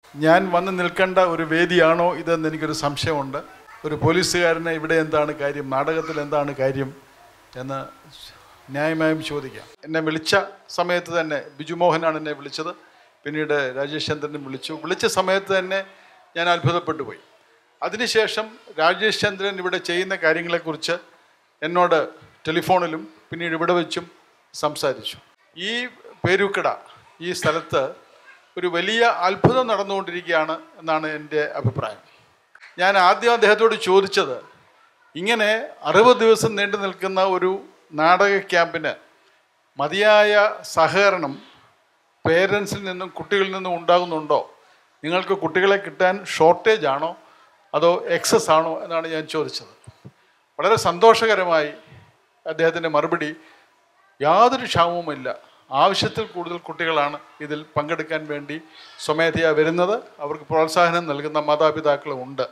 ഞാൻ വന്ന് നിൽക്കേണ്ട ഒരു വേദിയാണോ ഇതെന്ന് എനിക്കൊരു സംശയമുണ്ട് ഒരു പോലീസുകാരന് ഇവിടെ എന്താണ് കാര്യം നാടകത്തിൽ എന്താണ് കാര്യം എന്ന് ന്യായമായും ചോദിക്കാം എന്നെ വിളിച്ച സമയത്ത് തന്നെ ബിജു മോഹനാണ് എന്നെ വിളിച്ചത് പിന്നീട് രാജേഷ് ചന്ദ്രനും വിളിച്ചു വിളിച്ച സമയത്ത് തന്നെ ഞാൻ അത്ഭുതപ്പെട്ടു പോയി അതിനുശേഷം രാജേഷ് ചന്ദ്രൻ ഇവിടെ ചെയ്യുന്ന കാര്യങ്ങളെക്കുറിച്ച് എന്നോട് ടെലിഫോണിലും പിന്നീട് ഇവിടെ വെച്ചും സംസാരിച്ചു ഈ പേരൂക്കട ഈ സ്ഥലത്ത് ഒരു വലിയ അത്ഭുതം നടന്നുകൊണ്ടിരിക്കുകയാണ് എന്നാണ് എൻ്റെ അഭിപ്രായം ഞാൻ ആദ്യം അദ്ദേഹത്തോട് ചോദിച്ചത് ഇങ്ങനെ അറുപത് ദിവസം നീണ്ടു നിൽക്കുന്ന ഒരു നാടക ക്യാമ്പിന് മതിയായ സഹകരണം പേരൻസിൽ നിന്നും കുട്ടികളിൽ നിന്നും ഉണ്ടാകുന്നുണ്ടോ നിങ്ങൾക്ക് കുട്ടികളെ കിട്ടാൻ ഷോർട്ടേജ് ആണോ അതോ എക്സസ് ആണോ എന്നാണ് ഞാൻ ചോദിച്ചത് വളരെ സന്തോഷകരമായി അദ്ദേഹത്തിൻ്റെ മറുപടി യാതൊരു ക്ഷാമവുമില്ല ആവശ്യത്തിൽ കൂടുതൽ കുട്ടികളാണ് ഇതിൽ പങ്കെടുക്കാൻ വേണ്ടി സ്വമേധയാ വരുന്നത് അവർക്ക് പ്രോത്സാഹനം നൽകുന്ന മാതാപിതാക്കളും ഉണ്ട്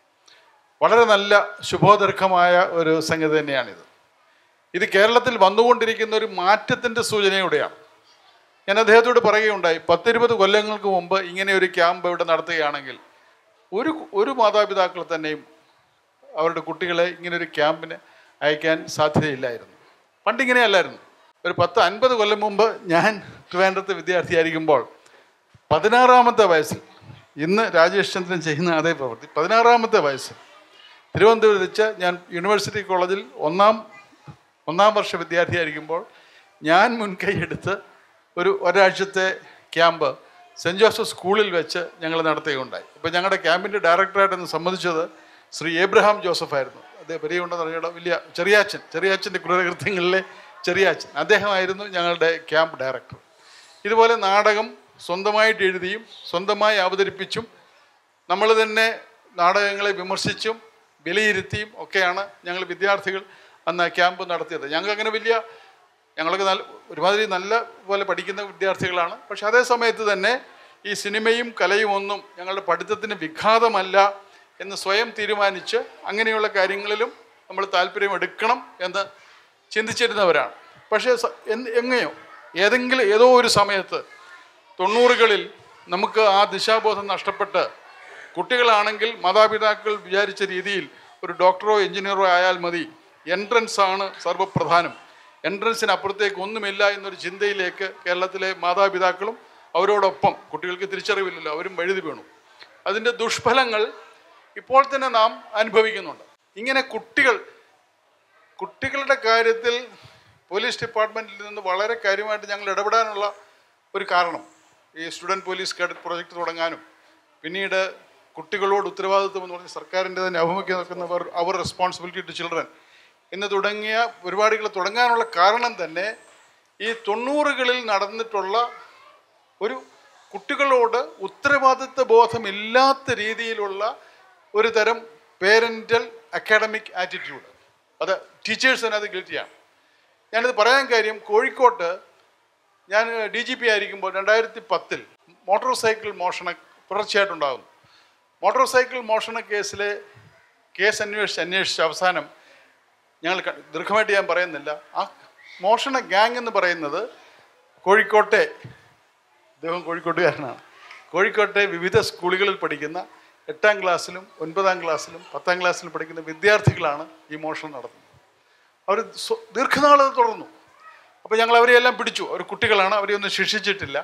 വളരെ നല്ല ശുഭോദർക്കമായ ഒരു സംഗതി തന്നെയാണിത് ഇത് കേരളത്തിൽ വന്നുകൊണ്ടിരിക്കുന്ന ഒരു മാറ്റത്തിൻ്റെ സൂചനയുടെയാണ് ഞാൻ അദ്ദേഹത്തോട് പറയുകയുണ്ടായി പത്തിരുപത് കൊല്ലങ്ങൾക്ക് മുമ്പ് ഇങ്ങനെ ഒരു ക്യാമ്പ് ഇവിടെ നടത്തുകയാണെങ്കിൽ ഒരു ഒരു മാതാപിതാക്കൾ തന്നെയും അവരുടെ കുട്ടികളെ ഇങ്ങനെ ഒരു ക്യാമ്പിന് അയക്കാൻ സാധ്യതയില്ലായിരുന്നു പണ്ടിങ്ങനെയല്ലായിരുന്നു ഒരു പത്ത് അൻപത് കൊല്ലം മുമ്പ് ഞാൻ ട്രിവാൻഡ്രത്ത് വിദ്യാർത്ഥിയായിരിക്കുമ്പോൾ പതിനാറാമത്തെ വയസ്സിൽ ഇന്ന് രാജേഷ് ചന്ദ്രൻ ചെയ്യുന്ന അതേ പ്രവൃത്തി പതിനാറാമത്തെ വയസ്സിൽ തിരുവനന്തപുരത്ത് വെച്ച് ഞാൻ യൂണിവേഴ്സിറ്റി കോളേജിൽ ഒന്നാം ഒന്നാം വർഷ വിദ്യാർത്ഥിയായിരിക്കുമ്പോൾ ഞാൻ മുൻകൈ എടുത്ത് ഒരു ഒരാഴ്ചത്തെ ക്യാമ്പ് സെൻറ് ജോസഫ് സ്കൂളിൽ വെച്ച് ഞങ്ങൾ നടത്തുകയുണ്ടായി ഇപ്പോൾ ഞങ്ങളുടെ ക്യാമ്പിൻ്റെ ഡയറക്ടറായിട്ടൊന്ന് സംബന്ധിച്ചത് ശ്രീ എബ്രഹാം ജോസഫ് ആയിരുന്നു അദ്ദേഹം പെരിയുണ്ടെന്ന് അറിയണം വലിയ ചെറിയാച്ചൻ ചെറിയാച്ചൻ്റെ ക്രൂരകൃത്യങ്ങളിലെ ചെറിയാച്ചൻ അദ്ദേഹമായിരുന്നു ഞങ്ങളുടെ ക്യാമ്പ് ഡയറക്ടർ ഇതുപോലെ നാടകം സ്വന്തമായിട്ട് എഴുതിയും സ്വന്തമായി അവതരിപ്പിച്ചും നമ്മൾ തന്നെ നാടകങ്ങളെ വിമർശിച്ചും വിലയിരുത്തിയും ഒക്കെയാണ് ഞങ്ങൾ വിദ്യാർത്ഥികൾ അന്ന് ക്യാമ്പ് നടത്തിയത് ഞങ്ങൾക്ക് അങ്ങനെ വലിയ ഞങ്ങളൊക്കെ നല്ല ഒരുമാതിരി നല്ല പോലെ പഠിക്കുന്ന വിദ്യാർത്ഥികളാണ് പക്ഷെ അതേ സമയത്ത് തന്നെ ഈ സിനിമയും കലയും ഒന്നും ഞങ്ങളുടെ പഠിത്തത്തിന് വിഘാതമല്ല എന്ന് സ്വയം തീരുമാനിച്ച് അങ്ങനെയുള്ള കാര്യങ്ങളിലും നമ്മൾ താല്പര്യം എടുക്കണം എന്ന് ചിന്തിച്ചിരുന്നവരാണ് പക്ഷേ സ- എന്ത് എങ്ങനെയോ ഏതെങ്കിലും ഏതോ ഒരു സമയത്ത് തൊണ്ണൂറുകളിൽ നമുക്ക് ആ ദിശാബോധം നഷ്ടപ്പെട്ട് കുട്ടികളാണെങ്കിൽ മാതാപിതാക്കൾ വിചാരിച്ച രീതിയിൽ ഒരു ഡോക്ടറോ എഞ്ചിനീയറോ ആയാൽ മതി എൻട്രൻസ് ആണ് സർവ്വപ്രധാനം എൻട്രൻസിന് അപ്പുറത്തേക്ക് ഒന്നുമില്ല എന്നൊരു ചിന്തയിലേക്ക് കേരളത്തിലെ മാതാപിതാക്കളും അവരോടൊപ്പം കുട്ടികൾക്ക് തിരിച്ചറിവില്ലല്ലോ അവരും വഴുതി വീണു അതിൻ്റെ ദുഷ്ഫലങ്ങൾ ഇപ്പോൾ തന്നെ നാം അനുഭവിക്കുന്നുണ്ട് ഇങ്ങനെ കുട്ടികൾ കുട്ടികളുടെ കാര്യത്തിൽ പോലീസ് ഡിപ്പാർട്ട്മെൻറ്റിൽ നിന്ന് വളരെ കാര്യമായിട്ട് ഞങ്ങൾ ഇടപെടാനുള്ള ഒരു കാരണം ഈ സ്റ്റുഡൻറ് പോലീസ് കാഡറ്റ് പ്രോജക്റ്റ് തുടങ്ങാനും പിന്നീട് കുട്ടികളോട് ഉത്തരവാദിത്വം എന്ന് പറഞ്ഞ് സർക്കാരിൻ്റെ തന്നെ അഭിമുഖ്യം നിൽക്കുന്നവർ അവർ റെസ്പോൺസിബിലിറ്റി ടു ചിൽഡ്രൻ എന്ന് തുടങ്ങിയ പരിപാടികൾ തുടങ്ങാനുള്ള കാരണം തന്നെ ഈ തൊണ്ണൂറുകളിൽ നടന്നിട്ടുള്ള ഒരു കുട്ടികളോട് ഉത്തരവാദിത്വ ബോധമില്ലാത്ത രീതിയിലുള്ള ഒരു തരം പേരൻ്റൽ അക്കാഡമിക് ആറ്റിറ്റ്യൂഡ് അത് ടീച്ചേഴ്സ് തന്നെ അത് ഗിൽറ്റിയാണ് ഞാനിത് പറയാൻ കാര്യം കോഴിക്കോട്ട് ഞാൻ ഡി ജി പി ആയിരിക്കുമ്പോൾ രണ്ടായിരത്തി പത്തിൽ മോട്ടോർ സൈക്കിൾ മോഷണ തുടർച്ചയായിട്ടുണ്ടാകുന്നു മോട്ടോർ സൈക്കിൾ മോഷണ കേസിലെ കേസ് അന്വേഷിച്ച് അന്വേഷിച്ച് അവസാനം ഞങ്ങൾ ക- ദീർഘമായിട്ട് ഞാൻ പറയുന്നില്ല ആ മോഷണ ഗ്യാങ് എന്ന് പറയുന്നത് കോഴിക്കോട്ടെ അദ്ദേഹം കോഴിക്കോട്ടുകാരനാണ് കോഴിക്കോട്ടെ വിവിധ സ്കൂളുകളിൽ പഠിക്കുന്ന എട്ടാം ക്ലാസ്സിലും ഒൻപതാം ക്ലാസ്സിലും പത്താം ക്ലാസ്സിലും പഠിക്കുന്ന വിദ്യാർത്ഥികളാണ് ഈ മോഷണം നടത്തുന്നത് അവർ സ്വ- ദീർഘനാൾ അത് തുടർന്നു അപ്പോൾ ഞങ്ങൾ അവരെയെല്ലാം പിടിച്ചു അവർ കുട്ടികളാണ് അവരെ ഒന്നും ശിക്ഷിച്ചിട്ടില്ല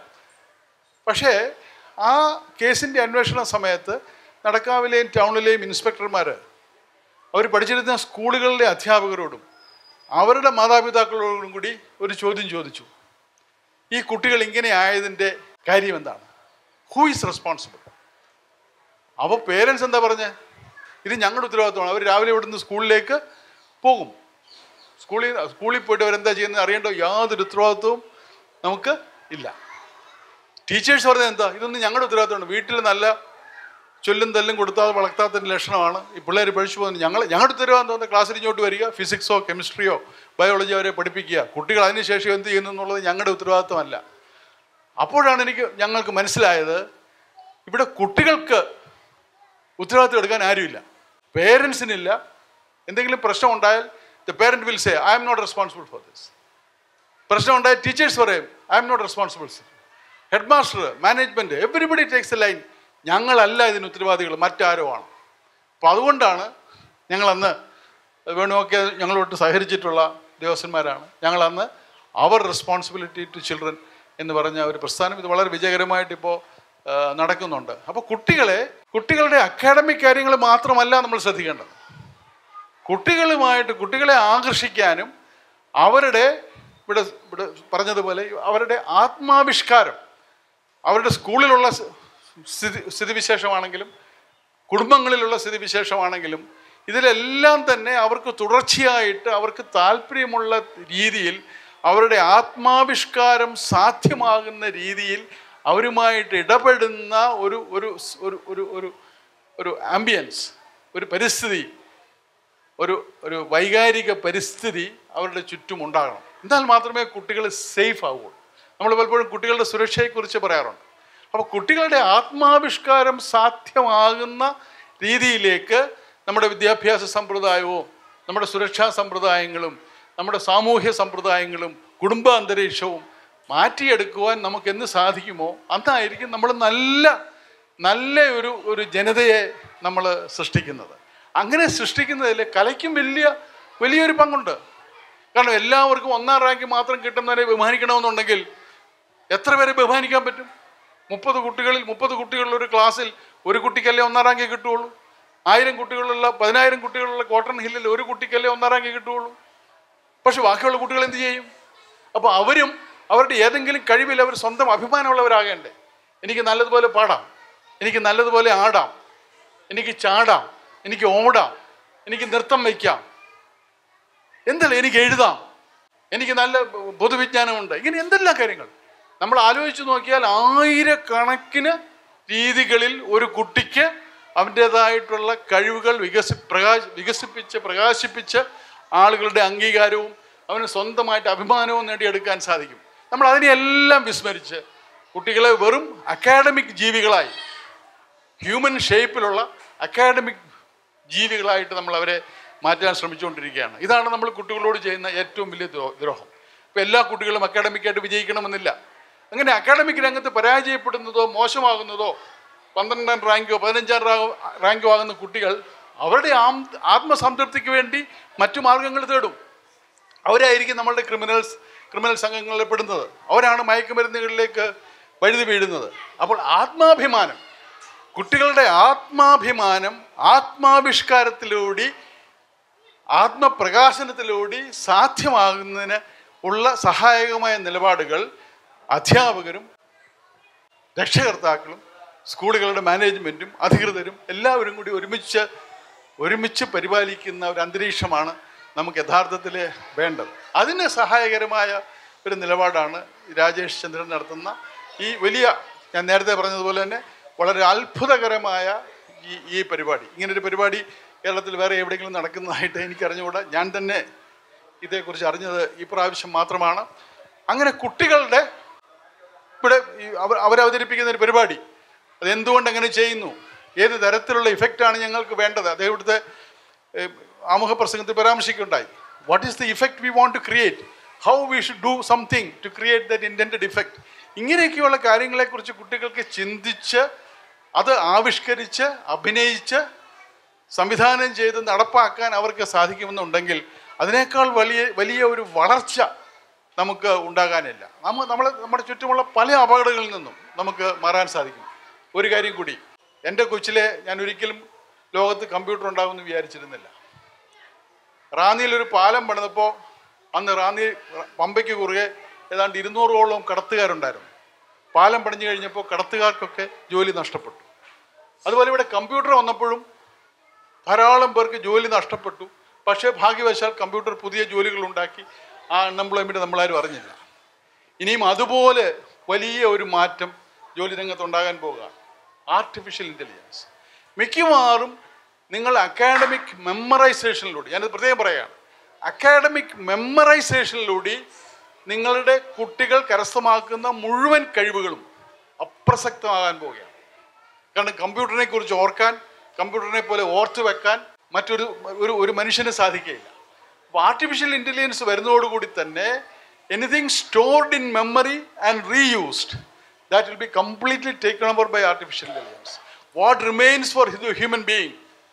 പക്ഷേ ആ കേസിൻ്റെ അന്വേഷണ സമയത്ത് നടക്കാവിലെയും ടൗണിലെയും ഇൻസ്പെക്ടർമാർ അവർ പഠിച്ചിരുന്ന സ്കൂളുകളിലെ അധ്യാപകരോടും അവരുടെ മാതാപിതാക്കളോടും കൂടി ഒരു ചോദ്യം ചോദിച്ചു ഈ കുട്ടികൾ ഇങ്ങനെ ആയതിൻ്റെ കാര്യം എന്താണ് ഹൂ ഈസ് റെസ്പോൺസിബിൾ അപ്പോൾ പേരൻസ് എന്താ പറഞ്ഞത് ഇത് ഞങ്ങളുടെ ഉത്തരവാദിത്വമാണ് അവർ രാവിലെ ഇവിടുന്ന് സ്കൂളിലേക്ക് പോകും സ്കൂളിൽ സ്കൂളിൽ പോയിട്ട് അവരെന്താ ചെയ്യുന്നത് അറിയേണ്ട യാതൊരു ഉത്തരവാദിത്വവും നമുക്ക് ഇല്ല ടീച്ചേഴ്സ് പറഞ്ഞത് എന്താ ഇതൊന്നും ഞങ്ങളുടെ ഉത്തരവാദിത്തമാണ് വീട്ടിൽ നല്ല ചൊല്ലും തല്ലും കൊടുത്താൽ വളർത്താത്തതിൻ്റെ ലക്ഷണമാണ് ഈ പിള്ളേർ പഠിച്ചു പോകുന്നത് ഞങ്ങൾ ഞങ്ങളുടെ ഉത്തരവാദിത്തം എന്താ ക്ലാസ്സിൽ ഇങ്ങോട്ട് വരിക ഫിസിക്സോ കെമിസ്ട്രിയോ ബയോളജിയോ അവരെ പഠിപ്പിക്കുക കുട്ടികൾ അതിനുശേഷം എന്ത് ചെയ്യുന്നു എന്നുള്ളത് ഞങ്ങളുടെ ഉത്തരവാദിത്തമല്ല അപ്പോഴാണ് എനിക്ക് ഞങ്ങൾക്ക് മനസ്സിലായത് ഇവിടെ കുട്ടികൾക്ക് ഉത്തരവാദിത്തം എടുക്കാൻ ആരുമില്ല പേരൻസിനില്ല എന്തെങ്കിലും പ്രശ്നം ഉണ്ടായാൽ the parent will say I am not responsible for this പ്രശ്നം ഉണ്ടായ ടീച്ചേഴ്സ് പറയും I am not responsible head master management everybody takes a line ഞങ്ങളല്ല ഇതിന് ഉത്തരവാദികൾ മറ്റാരോ ആണ് അപ്പോൾ അതുകൊണ്ടാണ് ഞങ്ങളന്ന് വേണുമൊക്കെ ഞങ്ങളോട്ട് സഹകരിച്ചിട്ടുള്ള ദേവസ്വന്മാരാണ് ഞങ്ങളന്ന് അവർ റെസ്പോൺസിബിലിറ്റി ടു ചിൽഡ്രൻ എന്ന് പറഞ്ഞ ഒരു പ്രസ്ഥാനം ഇത് വളരെ വിജയകരമായിട്ട് ഇപ്പോൾ നടക്കുന്നുണ്ട് അപ്പോൾ കുട്ടികളെ കുട്ടികളുടെ അക്കാഡമിക് കാര്യങ്ങൾ മാത്രമല്ല നമ്മൾ ശ്രദ്ധിക്കേണ്ടത് കുട്ടികളുമായിട്ട് കുട്ടികളെ ആകർഷിക്കാനും അവരുടെ ഇവിടെ ഇവിടെ പറഞ്ഞതുപോലെ അവരുടെ ആത്മാവിഷ്കാരം അവരുടെ സ്കൂളിലുള്ള സ് സ്ഥിതി സ്ഥിതിവിശേഷമാണെങ്കിലും കുടുംബങ്ങളിലുള്ള സ്ഥിതിവിശേഷമാണെങ്കിലും ഇതിലെല്ലാം തന്നെ അവർക്ക് തുടർച്ചയായിട്ട് അവർക്ക് താല്പര്യമുള്ള രീതിയിൽ അവരുടെ ആത്മാവിഷ്കാരം സാധ്യമാകുന്ന രീതിയിൽ അവരുമായിട്ട് ഇടപെടുന്ന ഒരു ഒരു സ്- ഒരു ഒരു ഒരു ഒരു ആംബിയൻസ് ഒരു പരിസ്ഥിതി ഒരു ഒരു വൈകാരിക പരിസ്ഥിതി അവരുടെ ചുറ്റും ഉണ്ടാകണം എന്നാൽ മാത്രമേ കുട്ടികൾ സേഫ് ആവുകയുള്ളൂ നമ്മൾ പലപ്പോഴും കുട്ടികളുടെ സുരക്ഷയെക്കുറിച്ച് പറയാറുണ്ട് അപ്പോൾ കുട്ടികളുടെ ആത്മാവിഷ്കാരം സാധ്യമാകുന്ന രീതിയിലേക്ക് നമ്മുടെ വിദ്യാഭ്യാസ സമ്പ്രദായവും നമ്മുടെ സുരക്ഷാ സമ്പ്രദായങ്ങളും നമ്മുടെ സാമൂഹ്യ സമ്പ്രദായങ്ങളും കുടുംബ അന്തരീക്ഷവും മാറ്റിയെടുക്കുവാൻ നമുക്ക് എന്ന് സാധിക്കുമോ അന്നായിരിക്കും നമ്മൾ നല്ല നല്ല ഒരു ഒരു ജനതയെ നമ്മൾ സൃഷ്ടിക്കുന്നത് അങ്ങനെ സൃഷ്ടിക്കുന്നതിൽ കലയ്ക്കും വലിയ വലിയൊരു പങ്കുണ്ട് കാരണം എല്ലാവർക്കും ഒന്നാം റാങ്ക് മാത്രം കിട്ടുന്നവരെ ബഹുമാനിക്കണമെന്നുണ്ടെങ്കിൽ എത്ര പേരെ ബഹുമാനിക്കാൻ പറ്റും മുപ്പത് കുട്ടികളിൽ മുപ്പത് കുട്ടികളുള്ള ഒരു ക്ലാസ്സിൽ ഒരു കുട്ടിക്കല്ലേ ഒന്നാം റാങ്ക് കിട്ടുകയുള്ളൂ ആയിരം കുട്ടികളുള്ള പതിനായിരം കുട്ടികളുള്ള കോട്ടൺ ഹില്ലിൽ ഒരു കുട്ടിക്കല്ലേ ഒന്നാം റാങ്ക് കിട്ടുകയുള്ളൂ പക്ഷെ ബാക്കിയുള്ള കുട്ടികൾ എന്ത് ചെയ്യും അപ്പോൾ അവരും അവരുടെ ഏതെങ്കിലും കഴിവിൽ അവർ സ്വന്തം അഭിമാനമുള്ളവരാകേണ്ടേ എനിക്ക് നല്ലതുപോലെ പാടാം എനിക്ക് നല്ലതുപോലെ ആടാം എനിക്ക് ചാടാം എനിക്ക് ഓടാം എനിക്ക് നൃത്തം വയ്ക്കാം എന്തല്ല എനിക്ക് എഴുതാം എനിക്ക് നല്ല പൊതുവിജ്ഞാനമുണ്ട് ഇങ്ങനെ എന്തെല്ലാം കാര്യങ്ങൾ നമ്മൾ ആലോചിച്ച് നോക്കിയാൽ ആയിരക്കണക്കിന് രീതികളിൽ ഒരു കുട്ടിക്ക് അവൻ്റേതായിട്ടുള്ള കഴിവുകൾ വികസി പ്രകാശ വികസിപ്പിച്ച് പ്രകാശിപ്പിച്ച് ആളുകളുടെ അംഗീകാരവും അവന് സ്വന്തമായിട്ട് അഭിമാനവും നേടിയെടുക്കാൻ സാധിക്കും നമ്മൾ അതിനെയെല്ലാം വിസ്മരിച്ച് കുട്ടികളെ വെറും അക്കാഡമിക് ജീവികളായി ഹ്യൂമൻ ഷേപ്പിലുള്ള അക്കാഡമിക് ജീവികളായിട്ട് നമ്മൾ അവരെ മാറ്റാൻ ശ്രമിച്ചുകൊണ്ടിരിക്കുകയാണ് ഇതാണ് നമ്മൾ കുട്ടികളോട് ചെയ്യുന്ന ഏറ്റവും വലിയ ദ്രോ- ദ്രോഹം ഇപ്പം എല്ലാ കുട്ടികളും അക്കാഡമിക്കായിട്ട് വിജയിക്കണമെന്നില്ല അങ്ങനെ അക്കാഡമിക് രംഗത്ത് പരാജയപ്പെടുന്നതോ മോശമാകുന്നതോ പന്ത്രണ്ടാം റാങ്കോ പതിനഞ്ചാം റാ- റാങ്കോ ആകുന്ന കുട്ടികൾ അവരുടെ ആം- ആത്മസംതൃപ്തിക്ക് വേണ്ടി മറ്റു മാർഗങ്ങൾ തേടും അവരായിരിക്കും നമ്മളുടെ ക്രിമിനൽസ് ക്രിമിനൽ സംഘങ്ങളിൽ പെടുന്നത് അവരാണ് മയക്കുമരുന്നുകളിലേക്ക് വഴുതി വീഴുന്നത് അപ്പോൾ ആത്മാഭിമാനം കുട്ടികളുടെ ആത്മാഭിമാനം ആത്മാവിഷ്കാരത്തിലൂടെ ആത്മപ്രകാശനത്തിലൂടെ സാധ്യമാകുന്നതിന് ഉള്ള സഹായകമായ നിലപാടുകൾ അധ്യാപകരും രക്ഷകർത്താക്കളും സ്കൂളുകളുടെ മാനേജ്മെൻറ്റും അധികൃതരും എല്ലാവരും കൂടി ഒരുമിച്ച് ഒരുമിച്ച് പരിപാലിക്കുന്ന ഒരു അന്തരീക്ഷമാണ് നമുക്ക് യഥാർത്ഥത്തിൽ വേണ്ടത് അതിന് സഹായകരമായ ഒരു നിലപാടാണ് രാജേഷ് ചന്ദ്രൻ നടത്തുന്ന ഈ വലിയ ഞാൻ നേരത്തെ പറഞ്ഞതുപോലെ തന്നെ വളരെ അത്ഭുതകരമായ ഈ ഈ പരിപാടി ഇങ്ങനൊരു പരിപാടി കേരളത്തിൽ വേറെ എവിടെയെങ്കിലും നടക്കുന്നതായിട്ട് എനിക്കറിഞ്ഞുകൂടാ ഞാൻ തന്നെ ഇതേക്കുറിച്ച് അറിഞ്ഞത് ഈ പ്രാവശ്യം മാത്രമാണ് അങ്ങനെ കുട്ടികളുടെ ഇവിടെ ഈ അവർ അവരവതരിപ്പിക്കുന്ന ഒരു പരിപാടി അത് എന്തുകൊണ്ട് അങ്ങനെ ചെയ്യുന്നു ഏത് തരത്തിലുള്ള ഇഫക്റ്റാണ് ഞങ്ങൾക്ക് വേണ്ടത് അദ്ദേഹം ഇവിടുത്തെ ഏഹ്, ആമുഖ പ്രസംഗത്തിൽ പരാമർശിക്കുകയുണ്ടായി what is the effect we want to create how we should do something to create that intended effect ഇങ്ങനെയൊക്കെയുള്ള കാര്യങ്ങളെക്കുറിച്ച് കുട്ടികൾക്ക് ചിന്തിച്ച് അത് ആവിഷ്കരിച്ച് അഭിനയിച്ച് സംവിധാനം ചെയ്ത് നടപ്പാക്കാൻ അവർക്ക് സാധിക്കുമെന്നുണ്ടെങ്കിൽ അതിനേക്കാൾ വലിയ വലിയ ഒരു വളർച്ച നമുക്ക് ഉണ്ടാകാനില്ല നമ്മൾ നമ്മൾ നമ്മുടെ ചുറ്റുമുള്ള പല അപകടങ്ങളിൽ നിന്നും നമുക്ക് മാറാൻ സാധിക്കും ഒരു കാര്യം കൂടി എൻ്റെ കൊച്ചിലെ ഞാൻ ഒരിക്കലും ലോകത്ത് കമ്പ്യൂട്ടർ ഉണ്ടാകുമെന്ന് വിചാരിച്ചിരുന്നില്ല റാന്നിയിൽ ഒരു പാലം പണിതപ്പോൾ അന്ന് റാന്നി പമ്പയ്ക്ക് കുറുകെ ഏതാണ്ട് ഇരുന്നൂറോളം കടത്തുകാരുണ്ടായിരുന്നു പാലം പണിഞ്ഞു കഴിഞ്ഞപ്പോൾ കടത്തുകാർക്കൊക്കെ ജോലി നഷ്ടപ്പെട്ടു അതുപോലെ ഇവിടെ കമ്പ്യൂട്ടർ വന്നപ്പോഴും ധാരാളം പേർക്ക് ജോലി നഷ്ടപ്പെട്ടു പക്ഷേ ഭാഗ്യവശാൽ കമ്പ്യൂട്ടർ പുതിയ ജോലികൾ ഉണ്ടാക്കി ആ അൺഎംപ്ലോയ്മെൻറ്റ് നമ്മളാരും അറിഞ്ഞില്ല ഇനിയും അതുപോലെ വലിയ ഒരു മാറ്റം ജോലി രംഗത്ത് ഉണ്ടാകാൻ പോകുകയാണ് ആർട്ടിഫിഷ്യൽ ഇൻ്റലിജൻസ് മിക്കവാറും നിങ്ങൾ അക്കാഡമിക് മെമ്മറൈസേഷനിലൂടെ ഞാനത് പ്രത്യേകം പറയുകയാണ് അക്കാഡമിക് മെമ്മറൈസേഷനിലൂടെ നിങ്ങളുടെ കുട്ടികൾ കരസ്ഥമാക്കുന്ന മുഴുവൻ കഴിവുകളും അപ്രസക്തമാകാൻ പോവുകയാണ് കാരണം കമ്പ്യൂട്ടറിനെ കുറിച്ച് ഓർക്കാൻ കമ്പ്യൂട്ടറിനെ പോലെ ഓർത്ത് വെക്കാൻ മറ്റൊരു ഒരു ഒരു മനുഷ്യന് സാധിക്കുകയില്ല അപ്പോൾ ആർട്ടിഫിഷ്യൽ ഇൻ്റലിജൻസ് വരുന്നതോടുകൂടി തന്നെ anything stored in memory and reused that will be completely taken over by artificial intelligence what remains for human being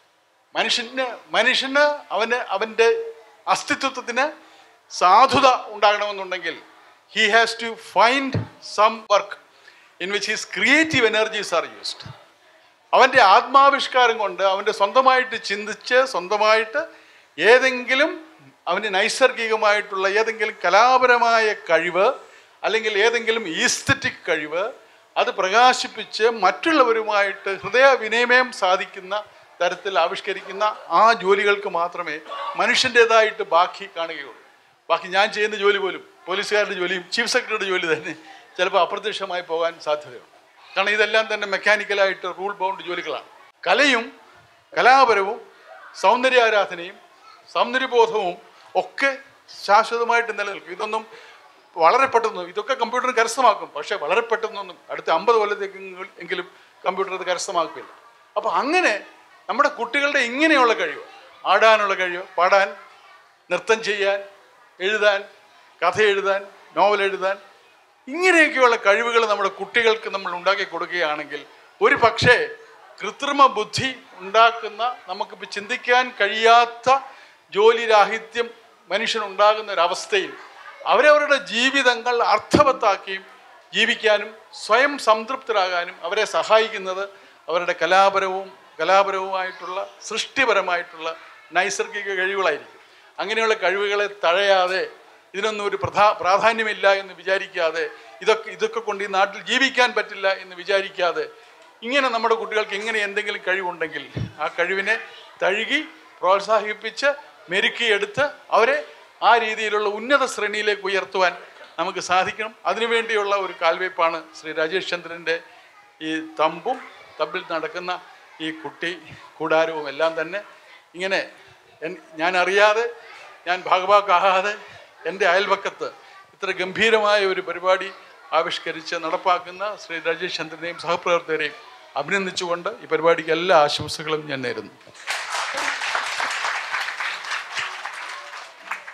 മനുഷ്യന് മനുഷ്യന് അവന് അവൻ്റെ അസ്തിത്വത്തിന് സാധുത ഉണ്ടാകണമെന്നുണ്ടെങ്കിൽ he has to find some work in which his creative energies are used അവൻ്റെ ആത്മാവിഷ്കാരം കൊണ്ട് അവൻ്റെ സ്വന്തമായിട്ട് ചിന്തിച്ച് സ്വന്തമായിട്ട് ഏതെങ്കിലും അവന് നൈസർഗികമായിട്ടുള്ള ഏതെങ്കിലും കലാപരമായ കഴിവ് അല്ലെങ്കിൽ ഏതെങ്കിലും ഈസ്തറ്റിക് കഴിവ് അത് പ്രകാശിപ്പിച്ച് മറ്റുള്ളവരുമായിട്ട് ഹൃദയ വിനിമയം സാധിക്കുന്ന തരത്തിൽ ആവിഷ്കരിക്കുന്ന ആ ജോലികൾക്ക് മാത്രമേ മനുഷ്യൻ്റെതായിട്ട് ബാക്കി കാണുകയുള്ളൂ ബാക്കി ഞാൻ ചെയ്യുന്ന ജോലി പോലും പോലീസുകാരുടെ ജോലിയും ചീഫ് സെക്രട്ടറിയുടെ ജോലി തന്നെ ചിലപ്പോൾ അപ്രത്യക്ഷമായി പോകാൻ സാധ്യതയുണ്ട് കാരണം ഇതെല്ലാം തന്നെ മെക്കാനിക്കലായിട്ട് റൂൾ ബൗണ്ട് ജോലികളാണ് കലയും കലാപരവും സൗന്ദര്യാരാധനയും സൗന്ദര്യബോധവും ഒക്കെ ശാശ്വതമായിട്ട് നിലനിൽക്കും ഇതൊന്നും വളരെ പെട്ടെന്ന് ഇതൊക്കെ കമ്പ്യൂട്ടർ കരസ്ഥമാക്കും പക്ഷേ വളരെ പെട്ടെന്നൊന്നും അടുത്ത അമ്പത് കൊല്ലത്തേക്ക് എങ്കിലും കമ്പ്യൂട്ടർ അത് കരസ്ഥമാക്കില്ല അപ്പോൾ അങ്ങനെ നമ്മുടെ കുട്ടികളുടെ ഇങ്ങനെയുള്ള കഴിവ് ആടാനുള്ള കഴിവ് പാടാൻ നൃത്തം ചെയ്യാൻ എഴുതാൻ കഥ എഴുതാൻ നോവൽ എഴുതാൻ ഇങ്ങനെയൊക്കെയുള്ള കഴിവുകൾ നമ്മുടെ കുട്ടികൾക്ക് നമ്മൾ ഉണ്ടാക്കി കൊടുക്കുകയാണെങ്കിൽ ഒരു പക്ഷേ കൃത്രിമ ബുദ്ധി ഉണ്ടാക്കുന്ന നമുക്കിപ്പോൾ ചിന്തിക്കാൻ കഴിയാത്ത ജോലി രാഹിത്യം മനുഷ്യനുണ്ടാകുന്ന ഒരവസ്ഥയിൽ അവരവരുടെ ജീവിതങ്ങൾ അർത്ഥവത്താക്കിയും ജീവിക്കാനും സ്വയം സംതൃപ്തരാകാനും അവരെ സഹായിക്കുന്നത് അവരുടെ കലാപരവും കലാപരവുമായിട്ടുള്ള സൃഷ്ടിപരമായിട്ടുള്ള നൈസർഗിക കഴിവുകളായിരിക്കും അങ്ങനെയുള്ള കഴിവുകളെ തഴയാതെ ഇതിനൊന്നും ഒരു പ്രധാ പ്രാധാന്യമില്ല എന്ന് വിചാരിക്കാതെ ഇതൊക്കെ ഇതൊക്കെ കൊണ്ട് ഈ നാട്ടിൽ ജീവിക്കാൻ പറ്റില്ല എന്ന് വിചാരിക്കാതെ ഇങ്ങനെ നമ്മുടെ കുട്ടികൾക്ക് ഇങ്ങനെ എന്തെങ്കിലും കഴിവുണ്ടെങ്കിൽ ആ കഴിവിനെ തഴുകി പ്രോത്സാഹിപ്പിച്ച് മെരുക്കിയെടുത്ത് അവരെ ആ രീതിയിലുള്ള ഉന്നത ശ്രേണിയിലേക്ക് ഉയർത്തുവാൻ നമുക്ക് സാധിക്കണം അതിനുവേണ്ടിയുള്ള ഒരു കാൽവയ്പ്പാണ് ശ്രീ രാജേഷ് ചന്ദ്രൻ്റെ ഈ തമ്പും തമ്പിൽ നടക്കുന്ന ഈ കുട്ടി കൂടാരവും എല്ലാം തന്നെ ഇങ്ങനെ എൻ- ഞാൻ അറിയാതെ ഞാൻ ഭാഗഭാക്കാകാതെ എൻ്റെ അയൽവക്കത്ത് ഇത്ര ഗംഭീരമായ ഒരു പരിപാടി ആവിഷ്കരിച്ച് നടപ്പാക്കുന്ന ശ്രീ രാജേഷ് ചന്ദ്രനെയും സഹപ്രവർത്തകരെയും അഭിനന്ദിച്ചുകൊണ്ട് ഈ പരിപാടിക്ക് എല്ലാ ആശംസകളും ഞാൻ നേരുന്നു